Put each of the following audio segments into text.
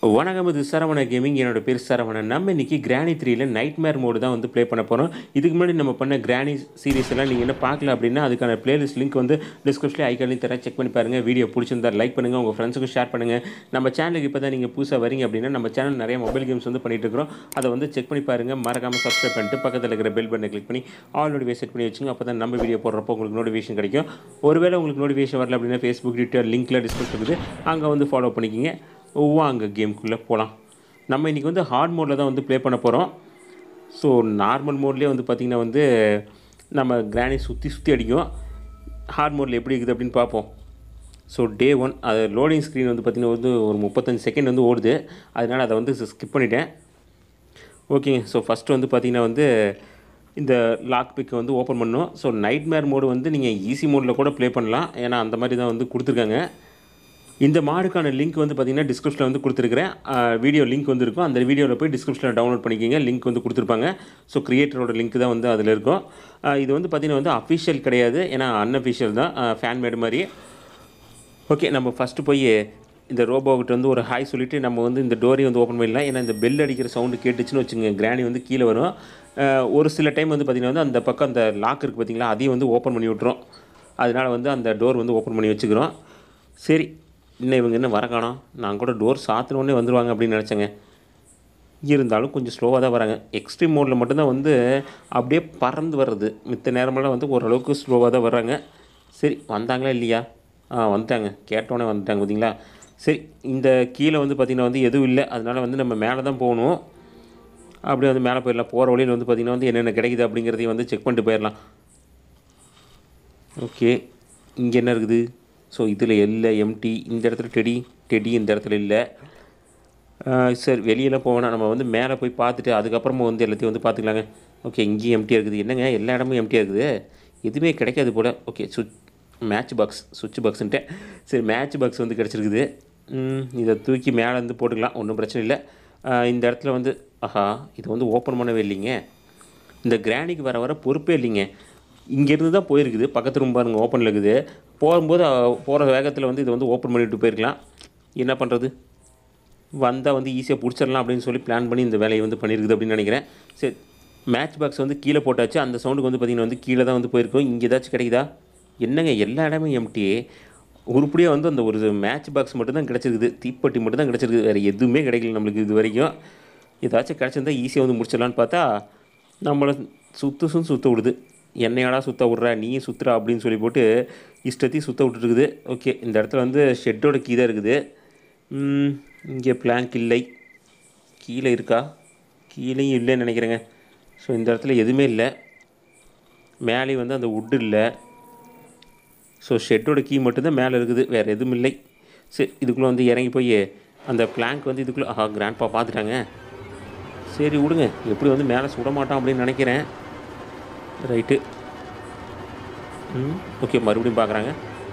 வணக்கம் இது சரவண கேமிங் என்னோட பேர் சரவணன் நம்ம இன்னைக்கு கிராணி த்ரீல நைட் மேர் மோடு தான் வந்து ப்ளே பண்ண போகிறோம் இதுக்கு முன்னாடி நம்ம பண்ண கிராணி சீரிஸ் எல்லாம் நீங்கள் என்ன பார்க்கல அப்படின்னா அதுக்கான பிளேலிஸ்ட் லிங்க் வந்து டிஸ்கிரிப்ஷனில் ஐக்கானையும் தரேன் செக் பண்ணி பாருங்கள் வீடியோ பிடிச்சிருந்தா லைக் பண்ணுங்கள் உங்கள் ஃப்ரெண்ட்ஸுக்கும் ஷேர் பண்ணுங்கள் நம்ம சேனலுக்கு இப்போ தான் நீங்கள் புதுசாக வரீங்க அப்படின்னா நம்ம சேனல் நிறைய மொபைல் கேம்ஸ் வந்து பண்ணிட்டு இருக்கிறோம் அதை வந்து செக் பண்ணி பாருங்கள் மறக்காமல் சப்ஸ்கிரைப் பண்ணிட்டு பக்கத்தில் இருக்கிற பெல் பட்டனை கிளிக் பண்ணி ஆல் நோட்டிஃபிகேஷன் செட் பண்ணி வச்சுங்க அப்போ தான் நம்ம வீடியோ போடுறப்போ உங்களுக்கு நோட்டிஃபிகேஷன் கிடைக்கும் ஒருவேளை உங்களுக்கு நோட்டிஃபிகேஷன் வரல அப்படின்னா ஃபேஸ்புக் ட்விட்டர் லிங்க்கில் டிஸ்கிரிப்ஷன் இருக்குது அங்கே வந்து ஃபாலோ பண்ணிக்கிங்க வாங்க கேம்குள்ளே போகலாம் நம்ம இன்றைக்கி வந்து ஹார்ட் மோடில் தான் வந்து ப்ளே பண்ண போகிறோம் ஸோ நார்மல் மோட்லேயே வந்து பார்த்திங்கன்னா வந்து நம்ம கிரானி சுற்றி சுற்றி அடிக்கும் ஹார்ட் மோடில் எப்படி இருக்குது அப்படின்னு பார்ப்போம் ஸோ டே ஒன் அது லோடிங் ஸ்க்ரீன் வந்து பார்த்திங்கன்னா வந்து ஒரு முப்பத்தஞ்சு செகண்ட் வந்து ஓடுது அதனால் அதை வந்து ஸ்கிப் பண்ணிட்டேன் ஓகேங்க ஸோ ஃபஸ்ட்டு வந்து பார்த்திங்கன்னா வந்து இந்த லாக் பிக்கை வந்து ஓப்பன் பண்ணோம் ஸோ நைட் மேர் மோடு வந்து நீங்கள் ஈஸி மோடில் கூட ப்ளே பண்ணலாம் ஏன்னா அந்த மாதிரி தான் வந்து கொடுத்துருக்காங்க இந்த மாடுக்கான லிங்க் வந்து பார்த்தீங்கன்னா டிஸ்கிரிப்ஷனில் வந்து கொடுத்துருக்குறேன் வீடியோ லிங்க் வந்து இருக்கும் அந்த வீடியோவில் போய் டிஸ்கிரிப்ஷனில் டவுன்லோட் பண்ணிக்கிங்க லிங்க் வந்து கொடுத்துருப்பாங்க ஸோ கிரியேட்டரோட லிங்க் தான் வந்து அதில் இருக்கும் ஆஹ் இது வந்து பார்த்திங்கன்னா வந்து அஃபிஷியல் கிடையாது ஏன்னா அன்அஃபிஷியல் தான் ஃபேன் மேடு மாதிரி ஓகே நம்ம ஃபஸ்ட்டு போய் இந்த ரோபோக்கிட்ட வந்து ஒரு ஹாய் சொல்லிவிட்டு நம்ம வந்து இந்த டோரை வந்து ஓப்பன் பண்ணிடலாம் ஏன்னா இந்த பெல் அடிக்கிற சவுண்டு கேட்டுச்சுன்னு வச்சுங்க கிராணி வந்து கீழே வரும் ஆஹ் ஒரு சில டைம் வந்து பார்த்திங்கன்னா வந்து அந்த பக்கம் அந்த லாக் இருக்குது பார்த்தீங்களா அதையும் வந்து ஓப்பன் பண்ணி விட்ரும் அதனால் வந்து அந்த டோர் வந்து ஓப்பன் பண்ணி வச்சுக்கிறோம் சரி இன்னும் இவங்க என்ன வர காணோம் நான் கூட டோர் சாத்தினோடனே வந்துடுவாங்க அப்படின்னு நினச்சேங்க இருந்தாலும் கொஞ்சம் ஸ்லோவாக தான் வராங்க எக்ஸ்ட்ரீம் மோடில் மட்டும்தான் வந்து அப்படியே பறந்து வர்றது மித்த நேரமெல்லாம் வந்து ஓரளவுக்கு ஸ்லோவாக தான் வர்றாங்க சரி வந்தாங்களா இல்லையா ஆ வந்துட்டாங்க கேட்டோன்னே வந்துட்டாங்க பார்த்தீங்களா சரி இந்த கீழே வந்து பார்த்திங்கன்னா வந்து எதுவும் இல்லை அதனால் வந்து நம்ம மேலே தான் போகணும் அப்படியே வந்து மேலே போயிடலாம் போகிற வழியில் வந்து பார்த்திங்கன்னா வந்து என்னென்ன கிடைக்குது அப்படிங்கிறதையும் வந்து செக் பண்ணிட்டு போயிடலாம் ஓகே இங்கே என்ன இருக்குது ஸோ இதில் இல்லை எம்டி இந்த இடத்துல டெடி டெடி இந்த இடத்துல இல்லை சரி வெளியெல்லாம் போவேணா நம்ம வந்து மேலே போய் பார்த்துட்டு அதுக்கப்புறமா வந்து எல்லாத்தையும் வந்து பார்த்துக்கலாங்க ஓகே இங்கேயும் எம்டியாக இருக்குது என்னங்க எல்லா இடமும் எம்டியாக இருக்குது எதுவுமே கிடைக்காது போல் ஓகே சுவிட்ச் மேட்ச் பாக்ஸ் சுவிட்ச் பாக்ஸுன்ட்டு சரி மேட்ச் பாக்ஸ் வந்து கிடச்சிருக்குது ம், இதை தூக்கி மேலே இருந்து போட்டுக்கலாம் ஒன்றும் பிரச்சனை இல்லை ஆஹ் இந்த இடத்துல வந்து ஆஹா இது வந்து ஓப்பன் பண்ணவே இல்லைங்க இந்த கிராணிக்கு வர வர பொறுப்பே இல்லைங்க இங்கேருந்து தான் போயிருக்குது பக்கத்து ரூம் பாருங்கள் ஓப்பனில் இருக்குது போகும்போது போகிற வேகத்தில் வந்து இதை வந்து ஓப்பன் பண்ணிட்டு போயிருக்கலாம் என்ன பண்ணுறது வந்தால் வந்து ஈஸியாக பிடிச்சிடலாம் அப்படின்னு சொல்லி பிளான் பண்ணி இந்த வேலையை வந்து பண்ணியிருக்குது அப்படின்னு நினைக்கிறேன் சரி மேட்ச் பாக்ஸ் வந்து கீழே போட்டாச்சு அந்த சவுண்டுக்கு வந்து பார்த்திங்கன்னா வந்து கீழே தான் வந்து போயிருக்கோம் இங்கே ஏதாச்சும் கிடைக்குதா என்னங்க எல்லா இடமும் எம்டி உருப்படியாக வந்து அந்த ஒரு மேட்ச் பாக்ஸ் மட்டும் தான் கிடச்சிருக்குது தீப்பெட்டி மட்டும் தான் கிடச்சிருக்குது வேறு எதுவுமே கிடைக்கல நம்மளுக்கு இது வரைக்கும் ஏதாச்சும் கிடச்சிருந்தா ஈஸியாக வந்து முடிச்சிடலான்னு பார்த்தா நம்மளை சுற்று சுத்து சுற்ற விடுது என்னையாடா சுற்ற விட்ற நீயும் சுற்றுறா அப்படின்னு சொல்லி போட்டு இஷ்டத்தையும் சுற்ற விட்டுருக்குது ஓகே இந்த இடத்துல வந்து ஷெட்டோட கீ தான் இருக்குது ம், இங்கே பிளாங்க் இல்லை கீழே இருக்கா கீழேயும் இல்லைன்னு நினைக்கிறேங்க ஸோ இந்த இடத்துல எதுவுமே இல்லை மேலேயும் வந்து அந்த வுட்டு இல்லை ஸோ ஷெட்டோட கீ மட்டும்தான் மேலே இருக்குது வேறு எதுவும் இல்லை சரி இதுக்குள்ளே வந்து இறங்கி போய் அந்த பிளாங்க் வந்து இதுக்குள்ளே ஆஹா கிராண்ட்பா பார்த்துட்டாங்க சரி விடுங்க எப்படி வந்து மேலே சுட மாட்டான் அப்படின்னு நினைக்கிறேன் ரைட்டு ம் ஓகே மறுபடியும் பார்க்குறாங்க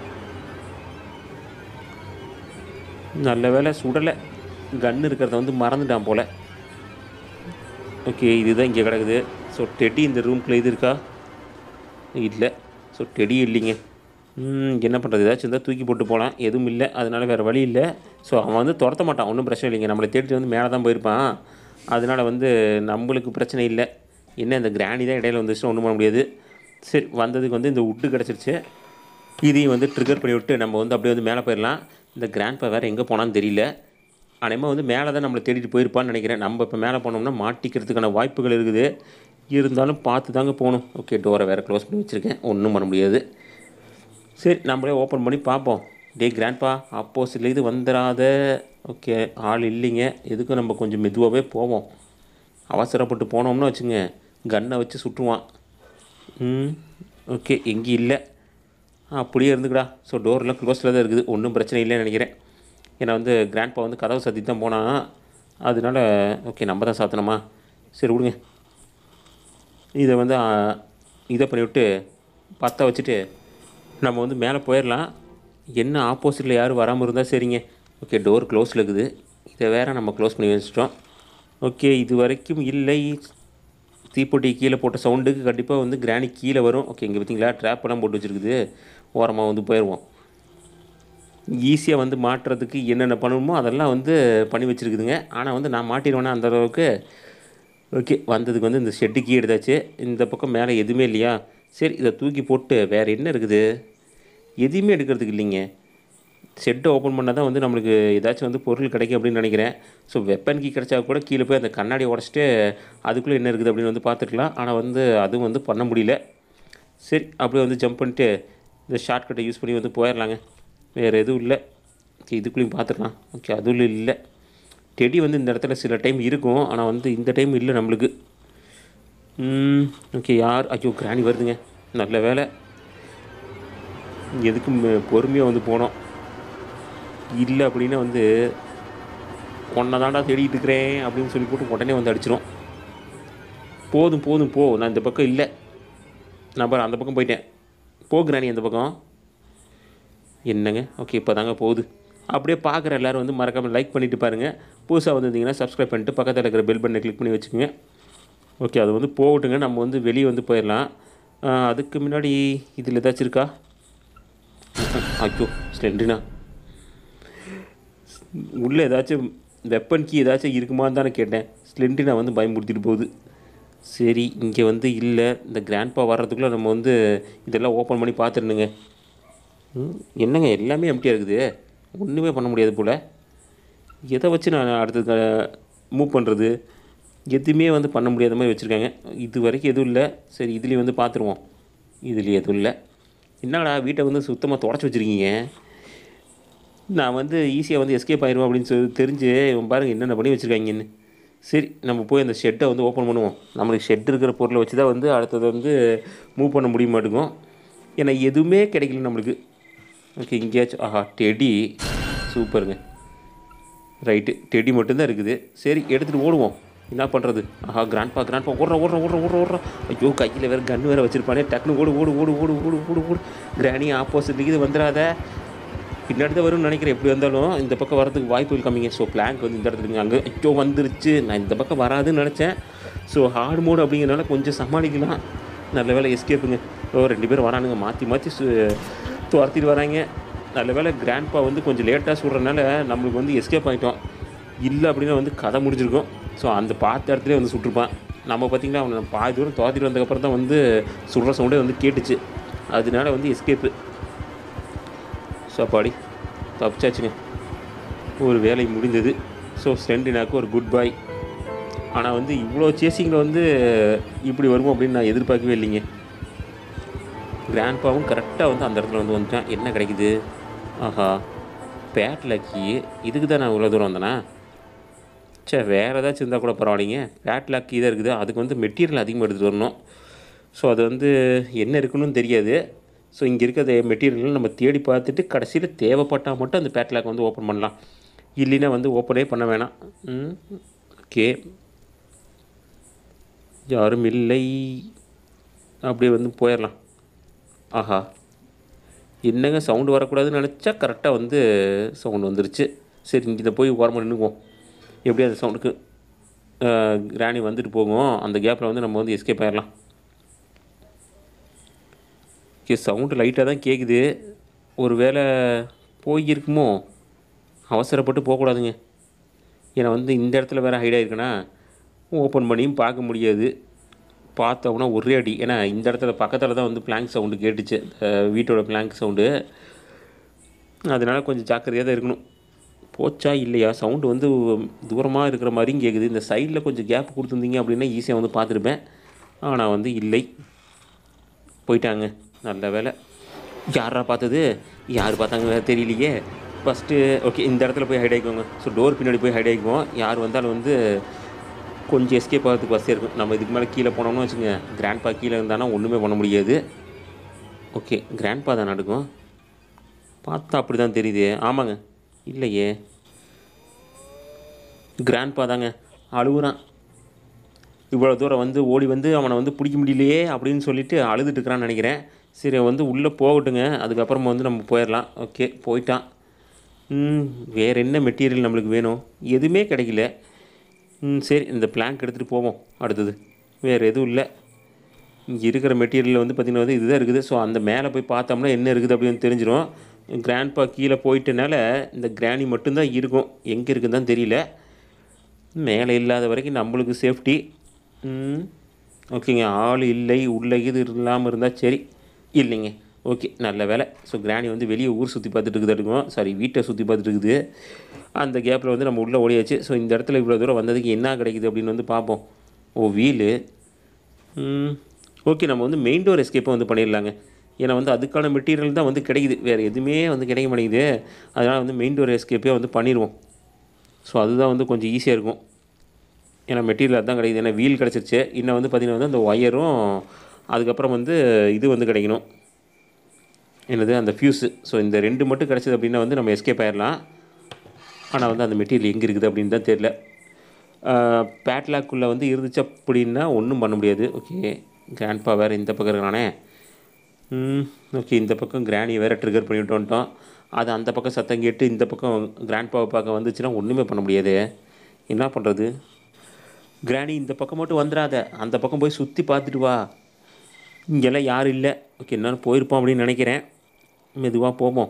நல்ல வேலை சுடலை கன் இருக்கிறத வந்து மறந்துட்டான் போல் ஓகே இதுதான் இங்கே கிடக்குது ஸோ டெடி இந்த ரூம்குள்ளே இது இருக்கா இல்லை ஸோ டெடி இல்லைங்க ம், என்ன பண்ணுறது ஏதாச்சும் இருந்தால் தூக்கி போட்டு போகலாம் எதுவும் இல்லை அதனால வேறு வழி இல்லை ஸோ அவன் வந்து துரத்த மாட்டான் ஒன்றும் பிரச்சனை இல்லைங்க நம்மளை தேடிட்டு வந்து மேலே தான் போயிருப்பான் அதனால் வந்து நம்மளுக்கு பிரச்சனை இல்லை என்ன இந்த கிராணி தான் இடையில வந்துச்சுன்னா ஒன்றும் பண்ண முடியாது சரி வந்ததுக்கு வந்து இந்த உட்டு கிடச்சிருச்சு இதையும் வந்து ட்ரிகர் பண்ணி விட்டு நம்ம வந்து அப்படியே வந்து மேலே போயிடலாம் இந்த கிராண்ட்பா வேறு எங்கே போனான்னு தெரியல அனைமா வந்து மேலே தான் நம்மளை தேடிட்டு போயிருப்பான்னு நினைக்கிறேன் நம்ம இப்போ மேலே போனோம்னா மாட்டிக்கிறதுக்கான வாய்ப்புகள் இருக்குது இருந்தாலும் பார்த்து தாங்க போகணும் ஓகே டோரை வேறு க்ளோஸ் பண்ணி வச்சுருக்கேன் ஒன்றும் பண்ண முடியாது சரி நம்மளே ஓப்பன் பண்ணி பார்ப்போம் டே கிராண்ட்பா ஆப்போசிட்டில் இது வந்துடாத ஓகே ஆள் இல்லைங்க எதுக்கும் நம்ம கொஞ்சம் மெதுவாகவே போவோம் அவசரப்பட்டு போனோம்னு வச்சுங்க கன்னை வச்சு சுட்டுருவான் ம் ஓகே எங்கேயும் இல்லை அப்படியே இருந்துக்கடா ஸோ டோர்லாம் க்ளோஸில் தான் இருக்குது ஒன்றும் பிரச்சனை இல்லைன்னு நினைக்கிறேன் ஏன்னா வந்து கிராண்ட்பா வந்து கதவு சாத்தி தான் போனான் அதனால ஓகே நம்ம தான் சாத்தணுமா சரி விடுங்க இதை வந்து ஆ, இதை பண்ணிவிட்டு பற்ற வச்சுட்டு நம்ம வந்து மேலே போயிடலாம் என்ன ஆப்போசிட்டில் யாரும் வராமல் இருந்தால் சரிங்க ஓகே டோர் க்ளோஸில் இருக்குது இதை வேற நம்ம க்ளோஸ் பண்ணி வச்சிட்டோம் ஓகே இது வரைக்கும் இல்லை தீப்பொட்டி கீழே போட்ட சவுண்டுக்கு கண்டிப்பாக வந்து கிராணி கீழே வரும் ஓகே இங்கே பார்த்தீங்களா ட்ராப் எல்லாம் போட்டு வச்சுருக்குது ஓரமாக வந்து போயிடுவோம் ஈஸியாக வந்து மாட்டுறதுக்கு என்னென்ன பண்ணணுமோ அதெல்லாம் வந்து பண்ணி வச்சுருக்குதுங்க ஆனால் வந்து நான் மாட்டிடுவேன்னா அந்த அளவுக்கு ஓகே வந்ததுக்கு வந்து இந்த ஷெட்டு கீ எடுத்தாச்சு இந்த பக்கம் மேலே எதுவுமே இல்லையா சரி இதை தூக்கி போட்டு வேறு என்ன இருக்குது எதுவுமே எடுக்கிறதுக்கு இல்லைங்க ஷெட்டை ஓப்பன் பண்ணால் தான் வந்து நம்மளுக்கு ஏதாச்சும் வந்து பொருள் கிடைக்கும் அப்படின்னு நினைக்கிறேன் ஸோ வெப்பன் கீ கிடச்சா கூட கீழே போய் அந்த கண்ணாடியை உடச்சிட்டு அதுக்குள்ளே என்ன இருக்குது அப்படின்னு வந்து பார்த்துக்கலாம் ஆனால் வந்து அதுவும் வந்து பண்ண முடியல சரி அப்படியே வந்து ஜம்ப் பண்ணிட்டு இந்த ஷார்ட்கட்டை யூஸ் பண்ணி வந்து போயிடலாங்க வேறு எதுவும் இல்லை ஓகே இதுக்குள்ளேயும் பார்த்துக்கலாம் ஓகே அதுவும் இல்லை டெடி வந்து இந்த இடத்துல சில டைம் இருக்கும் ஆனால் வந்து இந்த டைம் இல்லை நம்மளுக்கு ஓகே யார் ஐயோ கிராணி வருதுங்க நல்ல வேலை எதுக்கும் பொறுமையாக வந்து போனோம் இல்லை அப்படின்னா வந்து உன்னை தாண்டா தேடிட்டு இருக்கிறேன் அப்படின்னு சொல்லி போட்டு உடனே வந்து அடிச்சிடும் போதும் போதும் போ நான் இந்த பக்கம் இல்லை நான் பாரு அந்த பக்கம் போயிட்டேன் போ கிராணி அந்த பக்கம் என்னங்க ஓகே இப்போ தாங்க போகுது அப்படியே பார்க்குற எல்லோரும் வந்து மறக்காமல் லைக் பண்ணிவிட்டு பாருங்கள் புதுசாக வந்திருந்தீங்கன்னா சப்ஸ்கிரைப் பண்ணிட்டு பக்கத்தில் இருக்கிற பெல் பட்டனை கிளிக் பண்ணி வச்சுக்கோங்க ஓகே அது வந்து போகட்டுங்க நம்ம வந்து வெளியே வந்து போயிடலாம் ஆஹ், அதுக்கு முன்னாடி இதில் ஏதாச்சும் இருக்கா ஐயோ ஸ்லெண்ட்ரினா உள்ளே ஏதாச்சும் வெப்பன் கீ ஏதாச்சும் இருக்குமான்னு தானே கேட்டேன் ஸ்லெண்ட்ரினா வந்து பயமுறுத்திட்டு போகுது சரி இங்கே வந்து இல்லை இந்த கிராண்ட்பா வர்றதுக்குள்ளே நம்ம வந்து இதெல்லாம் ஓப்பன் பண்ணி பார்த்துருணுங்க ம், என்னங்க எல்லாமே எம்டியாக இருக்குது ஒன்றுமே பண்ண முடியாது போல் எதை வச்சு நான் அடுத்தது மூவ் பண்ணுறது எதுவுமே வந்து பண்ண முடியாத மாதிரி வச்சுருக்காங்க இது வரைக்கும் எதுவும் இல்லை சரி இதுலேயும் வந்து பார்த்துருவோம் இதுலேயும் எதுவும் இல்லை என்னடா வீட்டை வந்து சுத்தமாக தொடச்சி வச்சுருக்கீங்க நான் வந்து ஈஸியாக வந்து எஸ்கேப் ஆயிடுவேன் அப்படின்னு சொல்லி தெரிஞ்சு இவன் பாருங்கள் என்னென்ன பண்ணி வச்சுருக்காங்கன்னு சரி நம்ம போய் அந்த ஷெட்டை வந்து ஓப்பன் பண்ணுவோம் நம்மளுக்கு ஷெட் இருக்கிற பொருளை வச்சு தான் வந்து அடுத்தது வந்து மூவ் பண்ண முடிய மாட்டேங்கும் ஏன்னா எதுவுமே கிடைக்கல நம்மளுக்கு ஓகே எங்கேயாச்சும் ஆஹா டெடி சூப்பருங்க ரைட்டு டெடி மட்டும்தான் இருக்குது சரி எடுத்துகிட்டு ஓடுவோம் என்ன பண்ணுறது ஆஹா கிராண்ட்பா கிராண்ட்பா ஓடுற ஓடுற ஓடுற ஓடுற ஓடுற ஐயோ கையில் வேறு கன் வேறு வச்சுருப்பானே டக்குனு ஓடு ஓடு ஓடு ஓடு ஓடு ஓடு ஓடு கிராணி ஆப்போசிட் இது வந்துடாத பின்னாடி தான் வரும்னு நினைக்கிறேன் எப்படி வந்தாலும் இந்த பக்கம் வரதுக்கு வாய்ப்புகள் கம்மிங்க ஸோ பிளாங்க் வந்து இந்த இடத்துல இருக்குங்க அங்கே ஐயோ வந்துருச்சு நான் இந்த பக்கம் வராதுன்னு நினச்சேன் ஸோ ஹார்ட் மோடு அப்படிங்கிறனால கொஞ்சம் சமாளிக்கலாம் நல்ல வேலை எஸ்கேப்புங்க ஓ ரெண்டு பேரும் வரானுங்க மாற்றி மாற்றி துரத்திட்டு வராங்க நல்ல வேலை கிராண்ட்பா வந்து கொஞ்சம் லேட்டாக சுடுறதுனால நம்மளுக்கு வந்து எஸ்கேப் ஆகிட்டோம் இல்லை அப்படின்னா வந்து கதை முடிஞ்சிருக்கும் ஸோ அந்த பார்த்த இடத்துல வந்து சுட்டிருப்பான் நம்ம பார்த்திங்கன்னா அவனை பாதி தூரம் துரத்திட்டு வந்ததுக்கப்புறம் தான் வந்து சுடுற சவுண்டே வந்து கேட்டுச்சு அதனால வந்து எஸ்கேப்பு ஸோ பாடி தப்பிச்சாச்சுங்க ஒரு வேலை முடிந்தது ஸோ ஸ்டெண்டினாக்கு ஒரு குட் பை ஆனால் வந்து இவ்வளோ சேசிங்கில் வந்து இப்படி வருமோ அப்படின்னு நான் எதிர்பார்க்கவே இல்லைங்க கிராண்ட்பாவும் கரெக்டாக வந்து அந்த இடத்துல வந்து வந்துட்டான் என்ன கிடைக்குது ஆஹா பேட் லக்கி இதுக்கு தான் நான் இவ்வளோ தூரம் வந்தேனா சே வேறு ஏதாச்சும் இருந்தால் கூட பரவாயில்லைங்க பேட் லக்கி தான் இருக்குது அதுக்கு வந்து மெட்டீரியல் அதிகமாக எடுத்துகிட்டு வரணும் ஸோ அது வந்து என்ன இருக்குன்னு தெரியாது ஸோ இங்கே இருக்கிற மெட்டீரியல் நம்ம தேடி பார்த்துட்டு கடைசியில் தேவைப்பட்டால் மட்டும் அந்த பேட்லாக் வந்து ஓப்பன் பண்ணலாம் இல்லைன்னா வந்து ஓப்பனே பண்ண வேணாம் ஓகே யாரும் இல்லை அப்படியே வந்து போயிடலாம் ஆஹா என்னங்க சவுண்டு வரக்கூடாதுன்னு நினச்சா கரெக்டாக வந்து சவுண்டு வந்துருச்சு சரி இங்கே இதை போய் ஓரமாக நின்றுக்குவோம் எப்படி அந்த சவுண்டுக்கு கிராணி வந்துட்டு போகும் அந்த கேப்பில் வந்து நம்ம வந்து எஸ்கேப் ஆயிடலாம் ஓகே சவுண்டு லைட்டாக தான் கேட்குது ஒரு வேளை போயிருக்குமோ அவசரப்பட்டு போகக்கூடாதுங்க ஏன்னா வந்து இந்த இடத்துல வேறு ஹைட் ஆகிருக்குன்னா ஓப்பன் பண்ணியும் பார்க்க முடியாது பார்த்தோம்னா ஒரே அடி ஏன்னா இந்த இடத்துல பக்கத்தில் தான் வந்து பிளாங்க் சவுண்டு கேட்டுச்சு அஹ் வீட்டோட பிளாங்க் சவுண்டு அதனால் கொஞ்சம் ஜாக்கிரதையாக தான் இருக்கணும் போச்சா இல்லையா சவுண்டு வந்து தூரமாக இருக்கிற மாதிரியும் கேட்குது இந்த சைடில் கொஞ்சம் கேப் கொடுத்துருந்தீங்க அப்படின்னா ஈஸியாக வந்து பார்த்துருப்பேன் ஆனால் வந்து இல்லை போயிட்டாங்க நல்ல வேலை யாரா பார்த்தது யார் பார்த்தாங்க வேறு தெரியலையே ஃபஸ்ட்டு ஓகே இந்த இடத்துல போய் ஹைட் ஆகிக்கோங்க ஸோ டோர் பின்னாடி போய் ஹைட் ஆகிக்குவோம் யார் வந்தாலும் வந்து கொஞ்சம் எஸ்கேப் ஆகிறதுக்கு வசதியாக இருக்கும் நம்ம இதுக்கு மேலே கீழே போனோம்னு வச்சுங்க கிராண்ட்பா கீழே இருந்தானா ஒன்றுமே பண்ண முடியாது ஓகே கிராண்ட்பா தான் நடக்கும் பார்த்தா அப்படி தான் தெரியுது ஆமாங்க இல்லையே கிராண்ட்பா தாங்க அழுகுறான் இவ்வளோ தூரம் வந்து ஓடி வந்து அவனை வந்து பிடிக்க முடியலையே அப்படின்னு சொல்லிட்டு அழுதுட்டு இருக்கிறான்னு நினைக்கிறேன் சரி அவன் வந்து உள்ளே போகட்டுங்க அதுக்கப்புறமா வந்து நம்ம போயிடலாம் ஓகே போயிட்டான் ம், வேறு என்ன மெட்டீரியல் நம்மளுக்கு வேணும் எதுவுமே கிடைக்கல ம், சரி இந்த பிளாங்க் எடுத்துகிட்டு போவோம் அடுத்தது வேறு எதுவும் இல்லை இங்கே இருக்கிற மெட்டீரியல் வந்து பார்த்திங்கன்னா வந்து இதுதான் இருக்குது ஸோ அந்த மேலே போய் பார்த்தோம்னா என்ன இருக்குது அப்படின்னு தெரிஞ்சிடும் கிராண்ட்பா கீழே போயிட்டனால இந்த கிராணி மட்டும்தான் இருக்கும் எங்கே இருக்குன்னு தான் தெரியல மேலே இல்லாத வரைக்கும் நம்மளுக்கு சேஃப்டி ஓகேங்க ஆள் இல்லை உள்ள இது இல்லாமல் இருந்தால் சரி இல்லைங்க ஓகே நல்ல வேலை ஸோ கிராணி வந்து வெளியே ஊர் சுற்றி பார்த்துட்டு இருக்குது இருக்கும் சாரி வீட்டை சுற்றி பார்த்துட்டு இருக்குது அந்த கேப்பில் வந்து நம்ம உள்ளே ஓடியாச்சு ஸோ இந்த இடத்துல இவ்வளோ தூரம் வந்ததுக்கு என்ன கிடைக்குது அப்படின்னு வந்து பார்ப்போம் ஓ வீலு ஓகே நம்ம வந்து மெயின் டோர் எஸ்கேப்பை வந்து பண்ணிடலாங்க ஏன்னா வந்து அதுக்கான மெட்டீரியல் தான் வந்து கிடைக்குது வேறு எதுவுமே வந்து கிடைக்க மாட்டேங்குது அதனால் வந்து மெயின் டோர் எஸ்கேப்பே வந்து பண்ணிடுவோம் ஸோ அதுதான் வந்து கொஞ்சம் ஈஸியாக இருக்கும் ஏன்னா மெட்டீரியல் அதுதான் கிடைக்குது ஏன்னா வீல் கிடச்சிருச்சு இன்னும் வந்து பார்த்திங்கன்னா வந்து அந்த ஒயரும் அதுக்கப்புறம் வந்து இது வந்து கிடைக்கணும் என்னது அந்த ஃபியூஸு ஸோ இந்த ரெண்டு மட்டும் கிடச்சிது அப்படின்னா வந்து நம்ம எஸ்கேப் ஆயிடலாம் ஆனால் வந்து அந்த மெட்டீரியல் எங்கே இருக்குது அப்படின்னு தான் தெரில பேட்லாக்குள்ளே வந்து இருந்துச்சு அப்படின்னா ஒன்றும் பண்ண முடியாது ஓகே கிராண்ட்பா வேறு இந்த பக்கம் இருக்கானே ஓகே இந்த பக்கம் கிராணி வேறு ட்ரிகர் பண்ணிவிட்டு வந்துட்டோம் அது அந்த பக்கம் சத்தம் கேட்டு இந்த பக்கம் கிராண்ட்பாவை பார்க்க வந்துச்சுன்னா ஒன்றுமே பண்ண முடியாது என்ன பண்ணுறது கிராணி இந்த பக்கம் மட்டும் வந்துடாத அந்த பக்கம் போய் சுற்றி பார்த்துட்டு வா இங்கெல்லாம் யாரும் இல்லை ஓகே என்னாலும் போயிருப்போம் அப்படின்னு நினைக்கிறேன் மெதுவாக போவோம்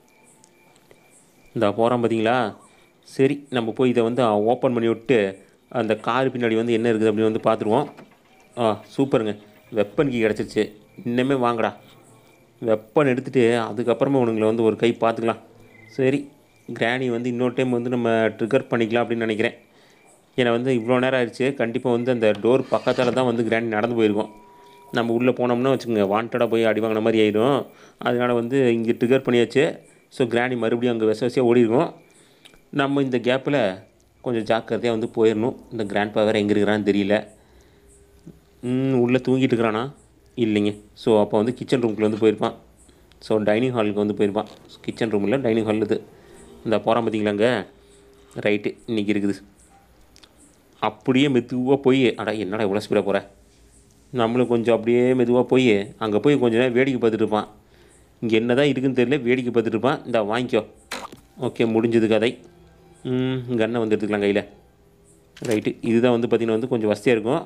இந்த போகிறோம் பார்த்தீங்களா சரி நம்ம போய் இதை வந்து ஓப்பன் பண்ணி விட்டு அந்த கார் பின்னாடி வந்து என்ன இருக்குது அப்படின்னு வந்து பார்த்துருவோம் ஆ சூப்பருங்க வெப்பன் கீ கிடச்சிருச்சு இன்னமே வாங்கடா வெப்பன் எடுத்துகிட்டு அதுக்கப்புறமா உனங்களை வந்து ஒரு கை பார்த்துக்கலாம் சரி கிராணி வந்து இன்னொரு டைம் வந்து நம்ம ட்ரிகர் பண்ணிக்கலாம் அப்படின்னு நினைக்கிறேன் ஏன்னா வந்து இவ்வளோ நேரம் ஆயிடுச்சு கண்டிப்பாக வந்து அந்த டோர் பக்கத்தில் தான் வந்து கிராணி நடந்து போயிருக்கோம் நம்ம உள்ளே போனோம்னா வச்சுக்கோங்க வாண்டடாக போய் அடி வாங்கின மாதிரி ஆயிடும் அதனால் வந்து இங்கே ட்ரிகர் பண்ணியாச்சு ஸோ கிராணி மறுபடியும் அங்கே விச விசையாக ஓடிருக்கும் நம்ம இந்த கேப்பில் கொஞ்சம் ஜாக்கிரதையாக வந்து போயிடணும் இந்த கிராண்ட் பவர் எங்கே இருக்கிறான்னு தெரியல ம், உள்ளே தூங்கிட்டு இருக்கிறானா இல்லைங்க ஸோ அப்போ வந்து கிச்சன் ரூம்குள்ளே வந்து போயிருப்பான் ஸோ டைனிங் ஹாலுக்கு வந்து போயிருப்பான் கிச்சன் ரூமில் டைனிங் ஹால் இது இந்த போகிறான் பார்த்தீங்களாங்க ரைட்டு இன்றைக்கி இருக்குது அப்படியே மெதுவாக போய் அட என்னடா இவ்வளோ ஸ்பீடாக போகிற நம்மளும் கொஞ்சம் அப்படியே மெதுவாக போய் அங்கே போய் கொஞ்ச நேரம் வேடிக்கை பார்த்துட்டு இருப்பான் இங்கே என்ன தான் இருக்குன்னு தெரியல வேடிக்கை பார்த்துட்டு இருப்பான் இந்த வாங்கிக்கோ ஓகே முடிஞ்சது கதை கண்ணை வந்து எடுத்துக்கலாம் கையில் ரைட்டு இதுதான் வந்து பார்த்திங்கன்னா வந்து கொஞ்சம் வசதியாக இருக்கும்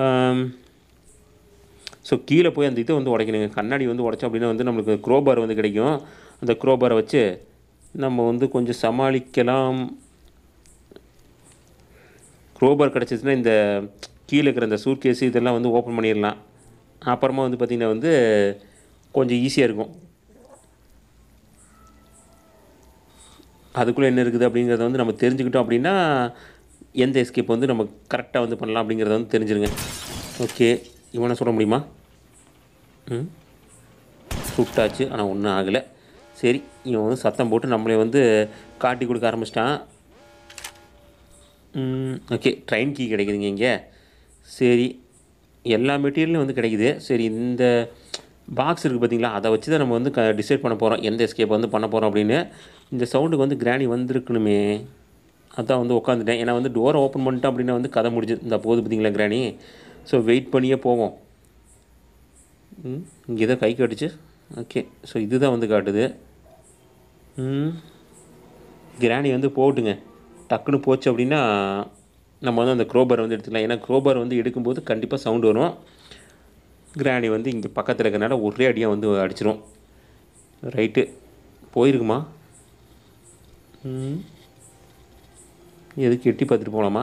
ஸோ கீழே போய் அந்த இதை வந்து உடைக்கணுங்க கண்ணாடி வந்து உடைச்சோம் அப்படின்னா வந்து நம்மளுக்கு க்ரோபார் வந்து கிடைக்கும் அந்த க்ரோபாரை வச்சு நம்ம வந்து கொஞ்சம் சமாளிக்கலாம் க்ரோபார் கிடச்சிச்சுன்னா இந்த கீழே இருக்கிற இந்த சூட்கேஸ் இதெல்லாம் வந்து ஓப்பன் பண்ணிடலாம் அப்புறமா வந்து பார்த்திங்கன்னா வந்து கொஞ்சம் ஈஸியாக இருக்கும் அதுக்குள்ளே என்ன இருக்குது அப்படிங்கிறத வந்து நம்ம தெரிஞ்சுக்கிட்டோம் அப்படின்னா எந்த எஸ்கேப் வந்து நம்ம கரெக்டாக வந்து பண்ணலாம் அப்படிங்கிறத வந்து தெரிஞ்சிருங்க ஓகே இவனை சொல்ல முடியுமா ம் சுட்டாச்சு ஆனால் ஒன்றும் ஆகலை சரி இவன் வந்து சத்தம் போட்டு நம்மளே வந்து காட்டி கொடுக்க ஆரம்பிச்சிட்டான் ஓகே ட்ரெயின் கீ கிடைக்குதுங்க இங்கே சரி எல்லா மெட்டீரியலும் வந்து கிடைக்குது சரி இந்த பாக்ஸ் இருக்குது பார்த்தீங்களா அதை வச்சு தான் நம்ம வந்து க டிசைட் பண்ண போகிறோம் எந்த எஸ்கேப் வந்து பண்ண போகிறோம் அப்படின்னு இந்த சவுண்டுக்கு வந்து கிராணி வந்திருக்கணுமே அதான் வந்து உட்காந்துட்டேன் ஏன்னா வந்து டோரை ஓப்பன் பண்ணிட்டேன் அப்படின்னா வந்து கதை முடிஞ்சு இந்த போகுது பார்த்தீங்களா கிராணி ஸோ வெயிட் பண்ணியே போவோம் ம் இங்கே தான் கை காட்டுச்சு ஓகே ஸோ இதுதான் வந்து காட்டுது ம் கிராணி வந்து போட்டுங்க டக்குன்னு போச்சு அப்படின்னா நம்ம வந்து அந்த க்ரோபர் வந்து எடுத்துக்கலாம் ஏன்னா க்ரோபர் வந்து எடுக்கும்போது கண்டிப்பாக சவுண்டு வரும் கிராணி வந்து இங்கே பக்கத்தில் இருக்கிறனால ஒரே அடியாக வந்து அடிச்சிரும் ரைட்டு போயிருக்குமா ம் எதுக்கு எட்டி பார்த்துட்டு போகலாமா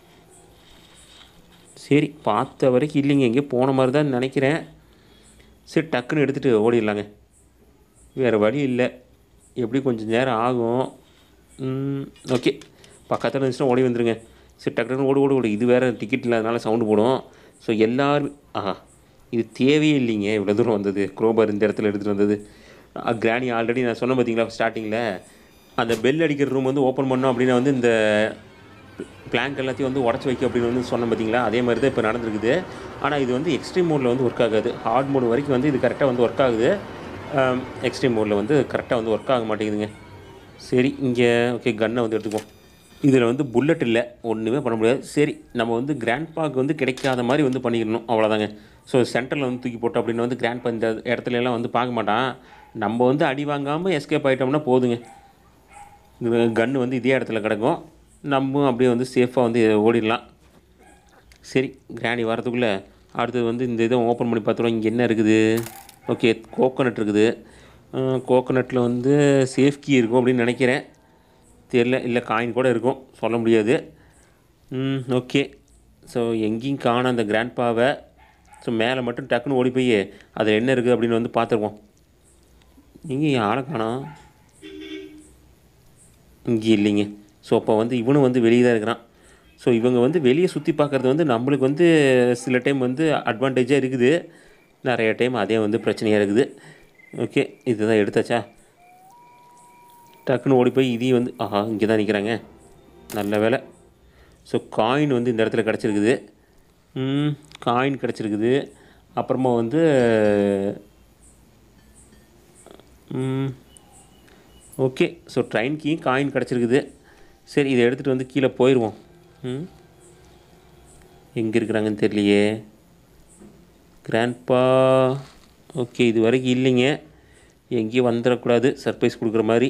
சரி பார்த்த வரைக்கும் இல்லைங்க எங்கேயோ போன மாதிரி தான் நினைக்கிறேன் சரி டக்குன்னு எடுத்துகிட்டு ஓடிடலாங்க வேறு வழி இல்லை எப்படி கொஞ்சம் நேரம் ஆகும் ஓகே பக்கத்தில் இருந்துச்சுன்னா ஓடி வந்துருங்க சரி டக்குனு ஓடு ஓடு ஓடு இது வேறு டிக்கெட் இல்லாதனால சவுண்டு போடும் ஸோ எல்லாரும் ஆஹா இது தேவையே இல்லைங்க இவ்வளோ தூரம் வந்தது குரோபர் இந்த இடத்துல எடுத்துகிட்டு வந்தது கிராணி ஆல்ரெடி நான் சொன்னேன் பார்த்தீங்களா ஸ்டார்டிங்கில் அந்த பெல் அடிக்கிற ரூம் வந்து ஓப்பன் பண்ணோம் அப்படின்னா வந்து இந்த பிளாங்க் எல்லாத்தையும் வந்து உடச்சி வைக்க அப்படின்னு வந்து சொன்னேன் பார்த்தீங்களா அதே மாதிரி தான் இப்போ நடந்திருக்குது ஆனால் இது வந்து எக்ஸ்ட்ரீம் மோடில் வந்து ஒர்க் ஆகாது ஹார்ட் மோடு வரைக்கும் வந்து இது கரெக்டாக வந்து ஒர்க் ஆகுது எக்ஸ்ட்ரீம் மோடில் வந்து கரெக்டாக வந்து ஒர்க் ஆக மாட்டேங்குதுங்க சரி இங்கே ஓகே கன்னை வந்து எடுத்துக்குவோம் இதில் வந்து புல்லட் இல்லை ஒன்றுமே பண்ண முடியாது சரி நம்ம வந்து கிராண்ட் பாக் வந்து கிடைக்காத மாதிரி வந்து பண்ணிக்கணும் அவ்வளோதாங்க ஸோ சென்டரில் வந்து தூக்கி போட்டோம் அப்படின்னு வந்து கிராண்ட் பா இந்த இடத்துல எல்லாம் வந்து பார்க்க மாட்டான் நம்ம வந்து அடி வாங்காமல் எஸ்கேப் ஆகிட்டோம்னா போதுங்க கன்று வந்து இதே இடத்துல கிடக்கும் நம்ம அப்படியே வந்து சேஃபாக வந்து ஓடிடலாம் சரி கிராணி வரதுக்குள்ளே அடுத்தது வந்து இந்த இதை ஓப்பன் பண்ணி பார்த்துருவோம் இங்கே என்ன இருக்குது ஓகே கோகோனட் இருக்குது கோகோனட்டில் வந்து சேஃப் கீ இருக்கும் அப்படின்னு நினைக்கிறேன் தெரில இல்லை காயின் கூட இருக்கும் சொல்ல முடியாது ஓகே ஸோ எங்கேயும் காண அந்த கிராண்ட் பாவை ஸோ மேலே மட்டும் டக்குன்னு ஓடி போய் அதில் என்ன இருக்குது அப்படின்னு வந்து பார்த்துருவோம் எங்கேயும் ஆளை காணோம் இங்கே இல்லைங்க ஸோ அப்போ வந்து இவனும் வந்து வெளியே தான் இருக்கிறான் ஸோ இவங்க வந்து வெளியே சுற்றி பார்க்குறது வந்து நம்மளுக்கு வந்து சில டைம் வந்து அட்வான்டேஜாக இருக்குது நிறைய டைம் அதே வந்து பிரச்சனையாக இருக்குது ஓகே இதுதான் எடுத்தாச்சா டக்குன்னு ஓடி போய் இதையும் வந்து ஆஹா இங்கே தான் நிற்கிறாங்க நல்ல வேலை ஸோ காயின் வந்து இந்த இடத்துல கிடச்சிருக்குது காயின் கிடச்சிருக்குது அப்புறமா வந்து okay so train key coin கிடச்சிருக்குது சரி இதை எடுத்துகிட்டு வந்து கீழே போயிடுவோம் ம் எங்கே இருக்கிறாங்கன்னு தெரியலையே கிராண்ட்பா ஓகே இது வரைக்கும் இல்லைங்க எங்கேயும் வந்துடக்கூடாது சர்ப்ரைஸ் கொடுக்குற மாதிரி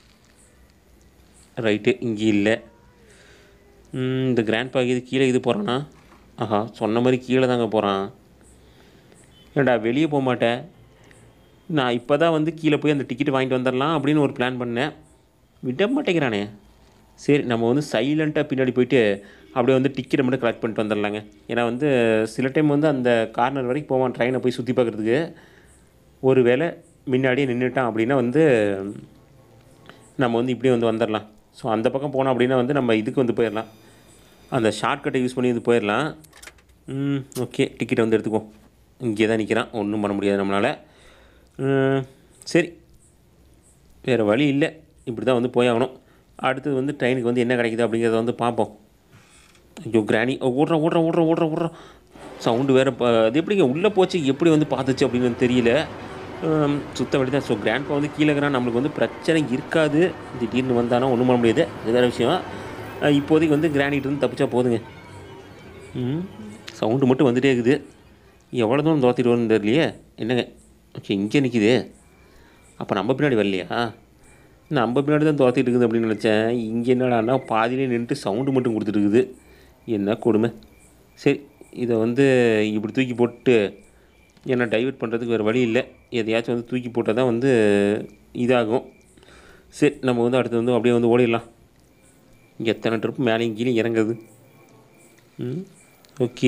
ரைட்டு இங்கே இல்லை ம், இந்த கிராண்ட்பா இது கீழே இது போகிறானா ஆஹா சொன்ன மாதிரி கீழே தாங்க போகிறான் ஏன்டா வெளியே போக மாட்டேன் நான் இப்போ தான் வந்து கீழே போய் அந்த டிக்கெட் வாங்கிட்டு வந்துடலாம் அப்படின்னு ஒரு பிளான் பண்ணேன் விட மாட்டேங்கிறானே சரி நம்ம வந்து சைலண்ட்டாக பின்னாடி போயிட்டு அப்படியே வந்து டிக்கெட்டை மட்டும் கலெக்ட் பண்ணிட்டு வந்துடலாங்க ஏன்னா வந்து சில டைம் வந்து அந்த கார்னர் வரைக்கும் போவான் ட்ரெயினை போய் சுற்றி பார்க்குறதுக்கு ஒரு வேளை முன்னாடியே நின்றுட்டான் அப்படின்னா வந்து நம்ம வந்து இப்படியே வந்து வந்துடலாம் ஸோ அந்த பக்கம் போனோம் அப்படின்னா வந்து நம்ம இதுக்கு வந்து போயிடலாம் அந்த ஷார்ட்கட்டை யூஸ் பண்ணி வந்து போயிடலாம் ம் ஓகே டிக்கெட் வந்து எடுத்துக்குவோம் இங்கே தான் நிற்கிறான் ஒன்றும் பண்ண முடியாது நம்மளால் ம், சரி வேறு வழி இல்லை இப்படி தான் வந்து போயாகணும் அடுத்தது வந்து ட்ரெயினுக்கு வந்து என்ன கிடைக்குது அப்படிங்கிறத வந்து பார்ப்போம் ஐயோ கிராணி ஓடுறோம் ஓடுறோம் ஓடுறோம் ஓடுறோம் ஓடுறோம் சவுண்டு வேறு இப்போ அது எப்படிங்க உள்ளே போச்சு எப்படி வந்து பார்த்துச்சு அப்படின்னு வந்து தெரியல ஹம், சுத்த வழி தான் ஸோ கிராண்ட்பா வந்து கீழே இருக்கிறான் நம்மளுக்கு வந்து பிரச்சனை இருக்காது திடீர்னு வந்தானா ஒன்றும் பண்ண முடியாது அது வேறு விஷயம் அஹ், இப்போதைக்கு வந்து கிரானிட் இருந்து தப்பிச்சா போதுங்க ம் சவுண்டு மட்டும் வந்துட்டே இருக்குது எவ்வளோ தூரம் தோத்திட்டு வரும்னு தெரியலையே என்னங்க ஓகே இங்கே நிற்கிது அப்போ நம்ம பின்னாடி வரலையா நம்ம பின்னாடி தான் தோத்திட்டு இருக்குது அப்படின்னு நினச்சேன் இங்கே என்னடான்னா பாதியிலே நின்றுட்டு சவுண்டு மட்டும் கொடுத்துட்டு இருக்குது என்ன கொடுமை சரி இதை வந்து இப்படி தூக்கி போட்டு என்ன டைவர்ட் பண்ணுறதுக்கு வேறு வழி இல்லை எதையாச்சும் வந்து தூக்கி போட்டால் தான் வந்து இதாகும் சரி நம்ம வந்து அடுத்து வந்து அப்படியே வந்து ஓடிடலாம் இங்கே எத்தனை ட்ரிப் மேலேயும் கீழே இறங்குறது ம் ஓகே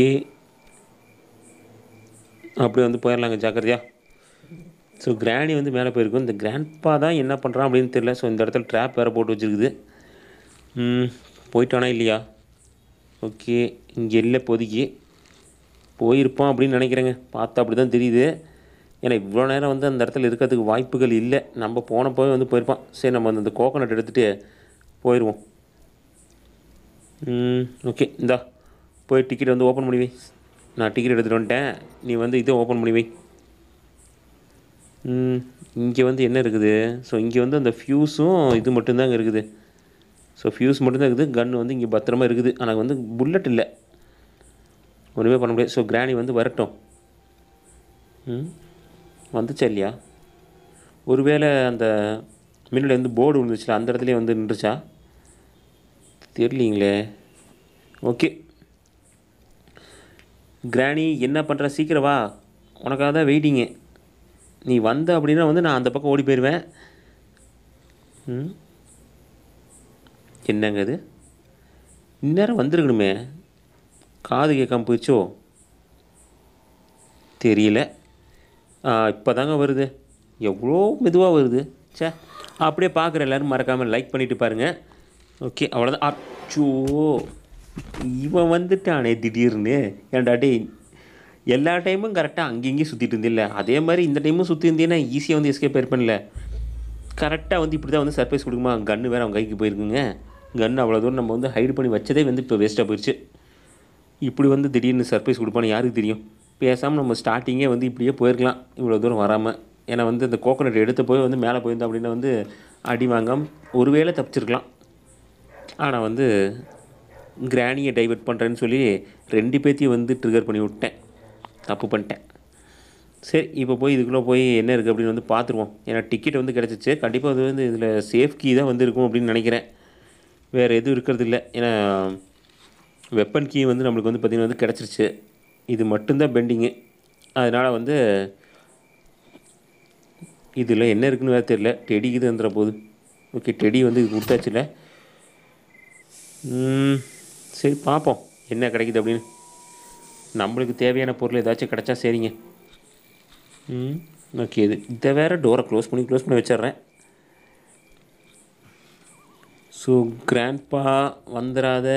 அப்படியே வந்து போயிடலாங்க ஜாக்கிரதையா ஸோ கிராணி வந்து மேலே போயிருக்கும் இந்த கிராண்ட்பா தான் என்ன பண்ணுறான் அப்படின்னு தெரியல ஸோ இந்த இடத்துல ட்ராப் வேறு போட்டு வச்சுருக்குது ம் போயிட்டானா இல்லையா ஓகே இங்கே இல்லை இப்போதைக்கு போயிருப்பான் அப்படின்னு நினைக்கிறேங்க பார்த்தா அப்படி தான் தெரியுது ஏன்னா இவ்வளோ நேரம் வந்து அந்த இடத்துல இருக்கிறதுக்கு வாய்ப்புகள் இல்லை நம்ம போனப்போவே வந்து போயிருப்பான் சரி நம்ம வந்து அந்த கோகோனட் எடுத்துகிட்டு போயிடுவோம் ம் ஓகே இந்தா போய் டிக்கெட் வந்து ஓப்பன் பண்ணி வை நான் டிக்கெட் எடுத்துகிட்டு வந்துட்டேன் நீ வந்து இதை ஓப்பன் பண்ணி வை ம் இங்கே வந்து என்ன இருக்குது ஸோ இங்கே வந்து அந்த ஃப்யூஸும் இது மட்டும்தாங்க இருக்குது ஸோ ஃப்யூஸ் மட்டும்தான் இருக்குது கன் வந்து இங்கே பத்திரமா இருக்குது ஆனால் வந்து புல்லட் இல்லை ஒன்றுமே பண்ண முடியாது ஸோ கிராணி வந்து வரட்டும் ம் வந்துச்சா இல்லையா ஒருவேளை அந்த முன்னாடி வந்து போர்டு விழுந்துச்சுல அந்த இடத்துலயே வந்து நின்றுச்சா தெரியலீங்களே ஓகே கிராணி என்ன பண்ணுற சீக்கிரம் வா உனக்காக தான் வெயிட்டிங்கு நீ வந்த அப்படின்னா வந்து நான் அந்த பக்கம் ஓடி போயிடுவேன் ம் என்னங்க இது இந்நேரம் வந்திருக்கணுமே காது கேட்காம போயிடுச்சோ தெரியல இப்போ தாங்க வருது எவ்வளோ மெதுவாக வருது ச்சே அப்படியே பார்க்குற எல்லோரும் மறக்காமல் லைக் பண்ணிட்டு பாருங்கள் ஓகே அவ்வளோதான் அச்சோ இவன் வந்துட்டானே திடீர்னு ஏன்டா டேய் எல்லா டைமும் கரெக்டாக அங்கேயும் இங்கேயும் சுற்றிட்டு இருந்தில்ல அதே மாதிரி இந்த டைமும் சுற்றி இருந்தீங்கன்னா ஈஸியாக வந்து எஸ்கேப் ஆயிருப்பேன்ல கரெக்டாக வந்து இப்படி தான் வந்து சர்ப்ரைஸ் கொடுக்குமா கன்று வேறு அவன் கைக்கு போயிருக்குங்க கன்று அவ்வளோ தூரம் நம்ம வந்து ஹைடு பண்ணி வச்சதே வந்து இப்போ வேஸ்ட்டாக போயிடுச்சு இப்படி வந்து திடீர்னு சர்ப்ரைஸ் கொடுப்பான்னு யாருக்கு தெரியும் பேசாமல் நம்ம ஸ்டார்டிங்கே வந்து இப்படியே போயிருக்கலாம் இவ்வளோ தூரம் வராமல் ஏன்னா வந்து இந்த கோகோனட் எடுத்து போய் வந்து மேலே போயிருந்தோம் அப்படின்னா வந்து அடி வாங்காமல் ஒருவேளை தப்பிச்சிருக்கலாம் ஆனால் வந்து கிராணியை டைவர்ட் பண்ணுறேன்னு சொல்லி ரெண்டு பேர்த்தையும் வந்து ட்ரிகர் பண்ணி விட்டேன் தப்பு பண்ணிட்டேன் சரி இப்போ போய் இதுக்குள்ளே போய் என்ன இருக்குது அப்படின்னு வந்து பார்த்துருவோம் ஏன்னா டிக்கெட் வந்து கிடச்சிச்சு கண்டிப்பாக அது வந்து இதில் சேஃப் கீ தான் வந்து இருக்கும் அப்படின்னு நினைக்கிறேன் வேறு எதுவும் இருக்கிறது இல்லை ஏன்னா வெப்பன் கீ வந்து நம்மளுக்கு வந்து பார்த்திங்கன்னா வந்து கிடச்சிருச்சு இது மட்டும்தான் பெண்டிங்கு அதனால் வந்து இதில் என்ன இருக்குன்னு வேறு தெரில டெடி இது வந்துட போகுது ஓகே டெடி வந்து இது கொடுத்தாச்சுல ம், சரி பார்ப்போம் என்ன கிடைக்குது அப்படின்னு நம்மளுக்கு தேவையான பொருள் ஏதாச்சும் கிடச்சா சரிங்க ம் ஓகே இது இதை வேறு டோரை க்ளோஸ் பண்ணி க்ளோஸ் பண்ணி வச்சிடுறேன் ஸோ கிராண்ட்பா வந்துடாத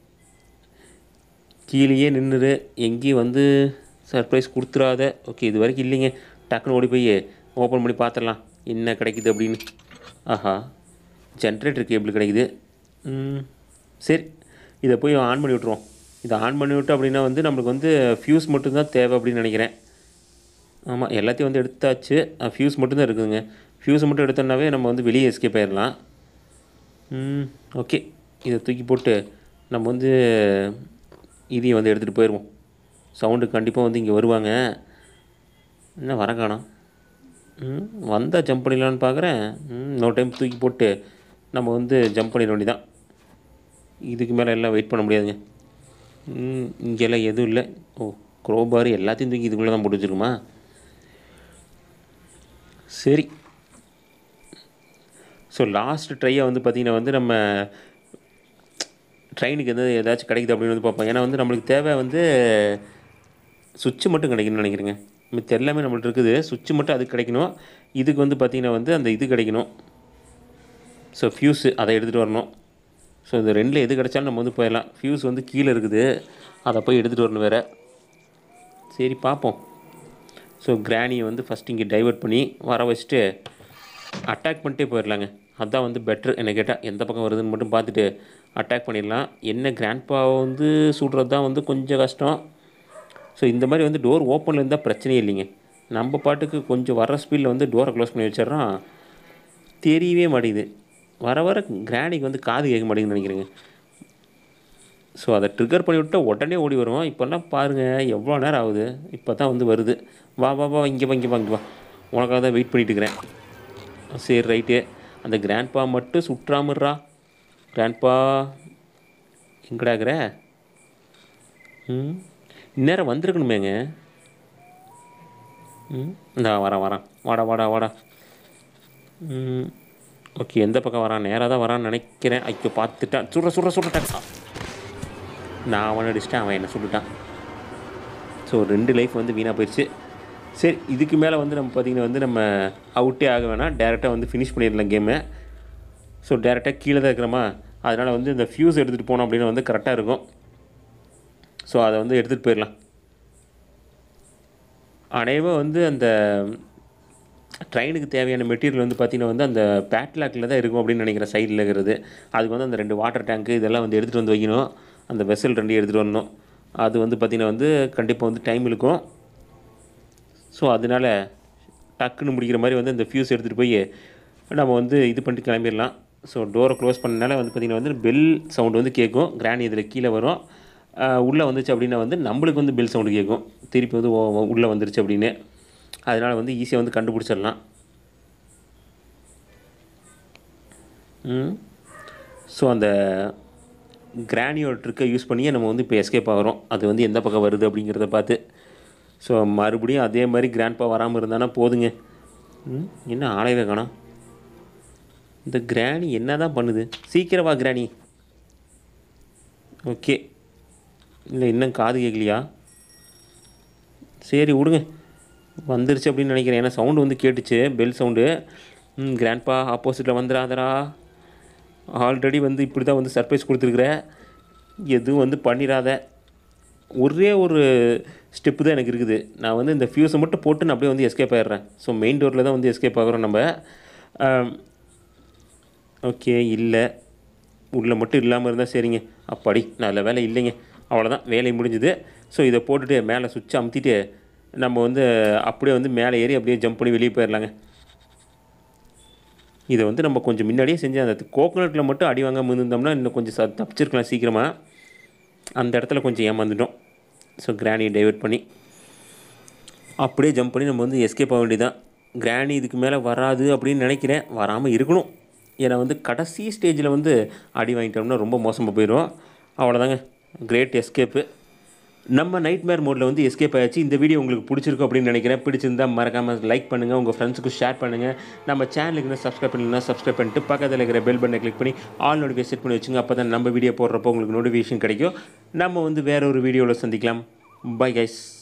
கீழேயே நின்றுரு எங்கேயும் வந்து சர்ப்ரைஸ் கொடுத்துடாத ஓகே இது வரைக்கும் இல்லைங்க டக்குன்னு ஓடி போய் ஓப்பன் பண்ணி பார்த்துடலாம் என்ன கிடைக்குது அப்படின்னு ஆஹா ஜென்ரேட்டர் கேபிள் கிடைக்குது ம், சரி இதை போய் ஆன் பண்ணி விட்ருவோம் இதை ஆன் பண்ணி விட்டோம் அப்படின்னா வந்து நம்மளுக்கு வந்து ஃபியூஸ் மட்டும்தான் தேவை அப்படின்னு நினைக்கிறேன் ஆமாம் எல்லாத்தையும் வந்து எடுத்தாச்சு ஃபியூஸ் மட்டும்தான் இருக்குதுங்க ஃபியூஸ் மட்டும் எடுத்தோம்னாவே நம்ம வந்து வெளியே எஸ்கேப் ஆயிடலாம் ம் ஓகே இதை தூக்கி போட்டு நம்ம வந்து இதையும் வந்து எடுத்துகிட்டு போயிடுவோம் சவுண்டு கண்டிப்பாக வந்து இங்கே வருவாங்க என்ன வர காணோம் ம் வந்தால் ஜம்ப் பண்ணிடலான்னு பார்க்குறேன் ம் இன்னொரு டைம் தூக்கி போட்டு நம்ம வந்து ஜம்ப் பண்ணிட வேண்டியதான் இதுக்கு மேலே எல்லாம் வெயிட் பண்ண முடியாதுங்க ம் இங்கெல்லாம் எதுவும் இல்லை ஓ க்ரோபார் எல்லாத்தையும் தூக்கி இதுக்குள்ளே தான் போட்டு வச்சுருக்குமா சரி ஸோ லாஸ்ட் ட்ரையை வந்து பார்த்திங்கன்னா வந்து நம்ம ட்ரெயினுக்கு எதாவது ஏதாச்சும் கிடைக்குது அப்படின்னு வந்து பார்ப்போம் ஏன்னா வந்து நம்மளுக்கு தேவை வந்து சுவிட்சு மட்டும் கிடைக்கணும்னு நினைக்கிறேங்க மித்த எல்லாமே நம்மள்ட்ட இருக்குது சுவிட்சு மட்டும் அதுக்கு கிடைக்கணும் இதுக்கு வந்து பார்த்திங்கன்னா வந்து அந்த இது கிடைக்கணும் ஸோ ஃப்யூஸு அதை எடுத்துகிட்டு வரணும் ஸோ இந்த ரெண்டில் எது கிடைச்சாலும் நம்ம வந்து போயிடலாம் ஃப்யூஸ் வந்து கீழே இருக்குது அதை போய் எடுத்துகிட்டு வரணும் வேறு சரி பார்ப்போம் ஸோ கிராணியை வந்து ஃபஸ்ட் இங்கே டைவர்ட் பண்ணி வர வச்சுட்டு அட்டாக் பண்ணிட்டே போயிடலாங்க அதுதான் வந்து பெட்ரு என்ன கேட்டால் எந்த பக்கம் வருதுன்னு மட்டும் பார்த்துட்டு அட்டாக் பண்ணிடலாம் என்ன கிராண்ட்பாவை வந்து சுடுறது தான் வந்து கொஞ்சம் கஷ்டம் ஸோ இந்த மாதிரி வந்து டோர் ஓப்பனில் இருந்தால் பிரச்சனையே இல்லைங்க நம்ம பாட்டுக்கு கொஞ்சம் வர ஸ்பீடில் வந்து டோரை க்ளோஸ் பண்ணி வச்சிடுறோம் தெரியவே மாட்டேங்குது வர வர கிராணிக்கு வந்து காது கேட்க மாட்டேங்குதுன்னு நினைக்கிறேங்க ஸோ அதை ட்ரிகர் பண்ணி விட்டால் உடனே ஓடி வருவோம் இப்போல்லாம் பாருங்கள் எவ்வளோ நேரம் ஆகுது இப்போ தான் வந்து வருது வா வா வா இங்கே வா இங்கே வா இங்கே வா உனக்காக தான் வெயிட் பண்ணிட்டு இருக்கிறேன் சரி ரைட்டு அந்த கிராண்ட்பா மட்டும் சுற்றாமறா கிராண்ட்பா எங்கடாகிற ம் இந்நேரம் வந்திருக்கணுமேங்க ம் இந்தா வரேன் வரேன் வாடா வாடா வாடா ம் ஓகே எந்த பக்கம் வரான் நேராக தான் வரான்னு நினைக்கிறேன் ஐயோ பார்த்துட்டான் சுடுற சுடுற சுடுறேன் நான் அவனை அடிச்சிட்டேன் அவன் என்ன சுட்டுட்டான் ஸோ ரெண்டு லைஃப் வந்து வீணாக போயிடுச்சு சரி இதுக்கு மேலே வந்து நம்ம பார்த்திங்கன்னா வந்து நம்ம அவுட்டே ஆக வேணாம் டேரெக்டாக வந்து ஃபினிஷ் பண்ணிடலாம் கேமை ஸோ டேரெக்டாக கீழே தான் இருக்கிறோமா அதனால் வந்து இந்த ஃபியூஸ் எடுத்துகிட்டு போனோம் அப்படின்னு வந்து கரெக்டாக இருக்கும் ஸோ அதை வந்து எடுத்துகிட்டு போயிடலாம் அனைவரும் வந்து அந்த ட்ரெயினுக்கு தேவையான மெட்டீரியல் வந்து பார்த்திங்கன்னா வந்து அந்த பேட்லாக்கில் தான் இருக்கும் அப்படின்னு நினைக்கிற சைடில் இருக்கிறது அதுக்கு வந்து அந்த ரெண்டு வாட்டர் டேங்க்கு இதெல்லாம் வந்து எடுத்துகிட்டு வந்து வைக்கணும் அந்த வெசல் ரெண்டு எடுத்துகிட்டு வரணும் அது வந்து பார்த்திங்கன்னா வந்து கண்டிப்பாக வந்து டைம் இருக்கும் ஸோ அதனால் டக்குன்னு முடிக்கிற மாதிரி வந்து அந்த ஃபியூஸ் எடுத்துகிட்டு போய் நம்ம வந்து இது பண்ணிட்டு கிளம்பிடலாம் ஸோ டோரை க்ளோஸ் பண்ணனால வந்து பார்த்திங்கன்னா வந்து பெல் சவுண்டு வந்து கேட்கும் கிராணி இதில் கீழே வரும் உள்ளே வந்துச்சு அப்படின்னா வந்து நம்மளுக்கு வந்து பெல் சவுண்டு கேட்கும் திருப்பி வந்து உள்ளே வந்துருச்சு அப்படின்னு அதனால் வந்து ஈஸியாக வந்து கண்டுபிடிச்சிடலாம் ஸோ அந்த கிரானியோட ட்ரிக்கை யூஸ் பண்ணியே நம்ம வந்து இப்போ எஸ்கேப் ஆகிறோம் அது வந்து எந்த பக்கம் வருது அப்படிங்கிறத பார்த்து ஸோ மறுபடியும் அதே மாதிரி கிராண்ட்பா வராமல் இருந்தானா போதுங்க ம், என்ன ஆளையவே காணோம் இந்த கிராணி என்ன தான் பண்ணுது சீக்கிரம் வா கிராணி ஓகே இல்லை இன்னும் காது கேட்கலையா சரி விடுங்க வந்துருச்சு அப்படின்னு நினைக்கிறேன் ஏன்னா சவுண்டு வந்து கேட்டுச்சு பெல் சவுண்டு ம் கிராண்ட்பா ஆப்போசிட்டில் வந்துடாதடா ஆல்ரெடி வந்து இப்படி தான் வந்து சர்ப்ரைஸ் கொடுத்துருக்குற எதுவும் வந்து பண்ணிடாத ஒரே ஒரு ஸ்டெப்பு தான் எனக்கு இருக்குது நான் வந்து இந்த ஃபியூஸை மட்டும் போட்டு நான் அப்படியே வந்து எஸ்கேப் ஆயிடுறேன் ஸோ மெயின் டோரில் தான் வந்து எஸ்கேப் ஆகிறோம் நம்ம ஓகே இல்லை உள்ளே மட்டும் இல்லாமல் இருந்தால் சரிங்க அப்பாடி நல்ல வேலை இல்லைங்க அவ்வளோதான் வேலை முடிஞ்சுது ஸோ இதை போட்டுட்டு மேலே சுவிட்ச் அமுத்திட்டு நம்ம வந்து அப்படியே வந்து மேலே ஏறி அப்படியே ஜம்ப் பண்ணி வெளியே போயிடலாங்க இதை வந்து நம்ம கொஞ்சம் முன்னாடியே செஞ்சு அந்த கோகோனட்டில் மட்டும் அடி வாங்காமல் இருந்தோம்னா இன்னும் கொஞ்சம் ச தப்பிச்சிருக்கலாம் சீக்கிரமாக அந்த இடத்துல கொஞ்சம் ஏமாந்துட்டோம் ஸோ கிராணியை டைவர்ட் பண்ணி அப்படியே ஜம்ப் பண்ணி நம்ம வந்து எஸ்கேப் ஆக வேண்டியதான் கிராணி இதுக்கு மேலே வராது அப்படின்னு நினைக்கிறேன் வராமல் இருக்கணும் ஏன்னா வந்து கடைசி ஸ்டேஜில் வந்து அடி வாங்கிட்டோம்னா ரொம்ப மோசமாக போயிடும் அவ்வளோதாங்க கிரேட் எஸ்கேப்பு நம்ம நைட் மேர் மோடில் வந்து எஸ்கேப் ஆயாச்சு இந்த வீடியோ உங்களுக்கு பிடிச்சிருக்கும் அப்படின்னு நினைக்கிறேன் பிடிச்சிருந்தா மறக்காமல் லைக் பண்ணுங்கள் உங்கள் ஃப்ரெண்ட்ஸுக்கு ஷேர் பண்ணுங்கள் நம்ம சேனலுக்கு சப்ஸ்கிரைப் பண்ணலாம் சப்ஸ்கிரைப் பண்ணிட்டு பக்கத்தில் இருக்கிற பெல் பட்டனை கிளிக் பண்ணி ஆல் நோட்டிஃபிகேஷன் செட் பண்ணி வச்சுங்க அப்போ தான் நம்ம வீடியோ போடுறப்போ உங்களுக்கு நோட்டிஃபிகேஷன் கிடைக்கும் நம்ம வந்து வேற ஒரு வீடியோவில் சந்திக்கலாம் பை கைஸ்